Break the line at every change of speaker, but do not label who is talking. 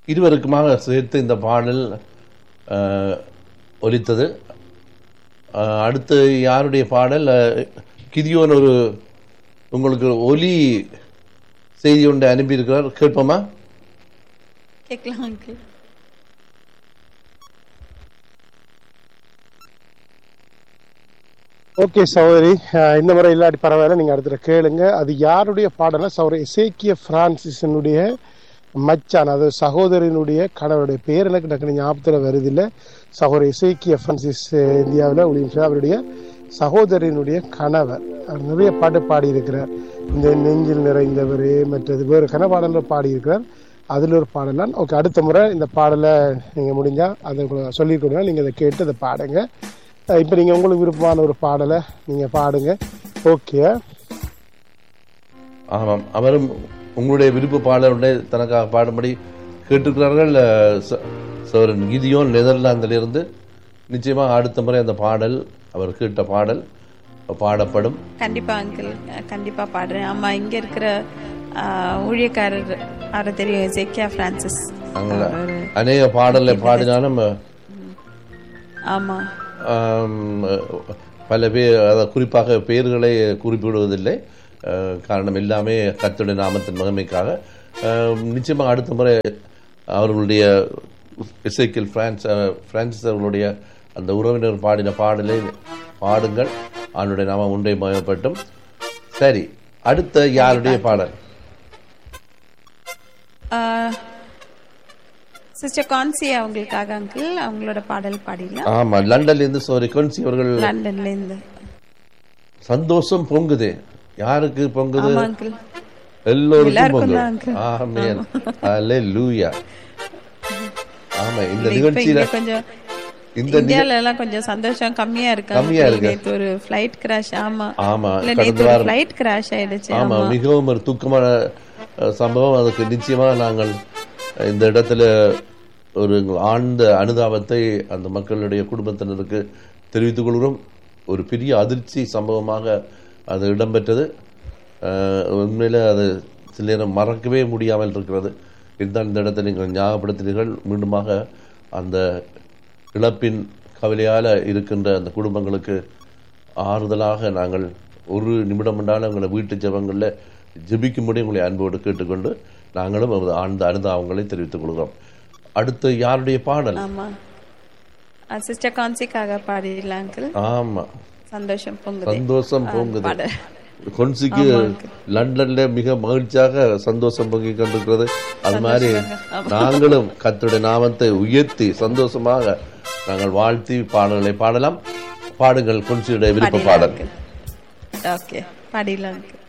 இருவருக்குமாக சேர்த்து இந்த பாடல் அஹ், ஒலித்தது அஹ், அடுத்து யாருடைய பாடல் அஹ், கிதியோன் ஒரு உங்களுக்கு ஒலி செய்தி ஒன்று அனுப்பியிருக்கிறார் கேட்போமா
கேட்கலாம் அங்கிள்
ஓகே சகோதரி அஹ் இந்த முறை இல்லாட்டி பரவாயில்ல நீங்க அடுத்த கேளுங்க அது யாருடைய பாடல்னா சகோதரி இசேக்கிய பிரான்சிஸனுடைய மச்சான் அதாவது சகோதரனுடைய கணவருடைய பேர் எனக்கு டக்குனு ஞாபகத்துல வருது இல்ல சகோதரி இசேக்கிய பிரான்சிஸ் அஹ் இந்தியாவில் ஒளியும் அவருடைய சகோதரனுடைய கணவர் அவர் நிறைய பாட்டு பாடியிருக்கிறார் இந்த நெஞ்சில் நிறைந்தவர் மற்றது வேறு கன பாடல்கள் பாடியிருக்கிறார் அதுல ஒரு பாடலாம் ஓகே அடுத்த முறை இந்த பாடலை நீங்க முடிஞ்சா அதை சொல்லி கொடுங்க நீங்க அதை கேட்டு அதை பாடுங்க அஹ் இப்ப நீங்க உங்களுக்கு விருப்பமான ஒரு பாடலை நீங்க பாடுங்க ஓகே
ஆமாம் அவரும் உங்களுடைய விருப்ப பாடலுடைய தனக்காக பாடும்படி கேட்டிருக்கிறார்கள் அஹ், ச- சோரன் கிதியோன் நெதர்லாந்திலிருந்து நிச்சயமாக அடுத்த முறை அந்த பாடல் அவர் கேட்ட பாடல் பாடப்படும்
கண்டிப்பா அங்கிள் கண்டிப்பா பாடுறேன் ஆமா இங்க இருக்கிற ஆஹ், ஊழியக்காரர் அவரை தெரியும் ஜெக்கியா பிரான்சிஸ்
அங்கே அநேக பாடலை பாடினாலும் அஹ்,
ஆமா
ஆம், பல பேர் அதாவது குறிப்பாக பெயர்களை குறிப்பிடுவதில்லை அஹ், காரணம் எல்லாமே கர்த்தருடைய நாமத்தின் மகிமைக்காக அஹ், நிச்சயமாக அடுத்த முறை அவர்களுடைய இசைக்கில் பிரான்ஸ் அஹ், பிரான்சிஸ் அவர்களுடைய அந்த உறவினர் பாடின பாடலை பாடுங்கள் அவனுடைய நாமம் உண்டை மயப்பட்டும் சரி அடுத்த யாருடைய பாடல்
சிஸ்டர் கான்சி அவங்களுக்காக அங்கிள் அவங்களோட பாடல் பாடிடலாம்
ஆமா லண்டன்ல இருந்து சோரி கொன்சி அவர்கள்
லண்டன்ல இருந்து
சந்தோஷம் பொங்குது யாருக்கு பொங்குது
ஆமா அங்கிள்
எல்லோருக்கும்
எல்லாருக்கும்
பொங்கல்
தான் uncle.
ஆமென் அல்லேலூயா ஆமா இந்த
இப்ப
நிகழ்ச்சியில
இங்க கொஞ்சம்
இந்த
இந்தியால எல்லாம் கொஞ்சம் சந்தோஷம் கம்மியா இருக்கு
கம்மியா
uncle.
இருக்கு.
நேத்து ஒரு ஃபிளைட் கிராஷ் ஆமா
ஆமா
இல்ல
கடந்த
நேத்து ஒரு
வாரம்
ஃபிளைட் கிராஷ் ஆயிடுச்சு
ஆமா
ஆமா
மிகவும் ஒரு துக்கமான அஹ், சம்பவம் அதுக்கு நிச்சயமா நாங்கள் அஹ், இந்த இடத்துல ஒரு ஆழ்ந்த அனுதாபத்தை அந்த மக்களுடைய குடும்பத்தினருக்கு தெரிவித்துக் கொள்கிறோம் ஒரு பெரிய அதிர்ச்சி சம்பவமாக அது இடம்பெற்றது அஹ், உண்மையில அது சில நேரம் மறக்கவே முடியாமல் இருக்கிறது இருந்தால் இந்த இடத்தை நீங்கள் ஞாபகப்படுத்தினீர்கள் மீண்டுமாக அந்த இழப்பின் கவலையால் இருக்கின்ற அந்த குடும்பங்களுக்கு ஆறுதலாக நாங்கள் ஒரு நிமிடம் என்றாலும் எங்களை வீட்டு ஜெபங்களில் ஜெபிக்கும்படி உங்களை அன்போடு கேட்டுக்கொண்டு நாங்களும் நமது ஆழ்ந்த அனுதாபங்களை தெரிவித்துக் கொள்கிறோம் அடுத்து யாருடைய பாடல்
ஆமா சிஸ்டர் கான்சிக்காக பாடிடலாம் அங்கிள்
ஆமா
சந்தோஷம் பொங்குது
சந்தோஷம் பொங்குது
பாடல்
கொன்சிக்கு லண்டன்ல மிக மகிழ்ச்சியாக சந்தோஷம் பொங்கி கொண்டிருக்கிறது அது மாதிரி நாங்களும் கர்த்தருடைய நாமத்தை உயர்த்தி சந்தோஷமாக நாங்கள் வாழ்த்தி பாடல்களை பாடலாம் பாடுங்கள் கொன்சியுடைய விருப்ப பாடல்
ஓகே பாடிடலாம் uncle.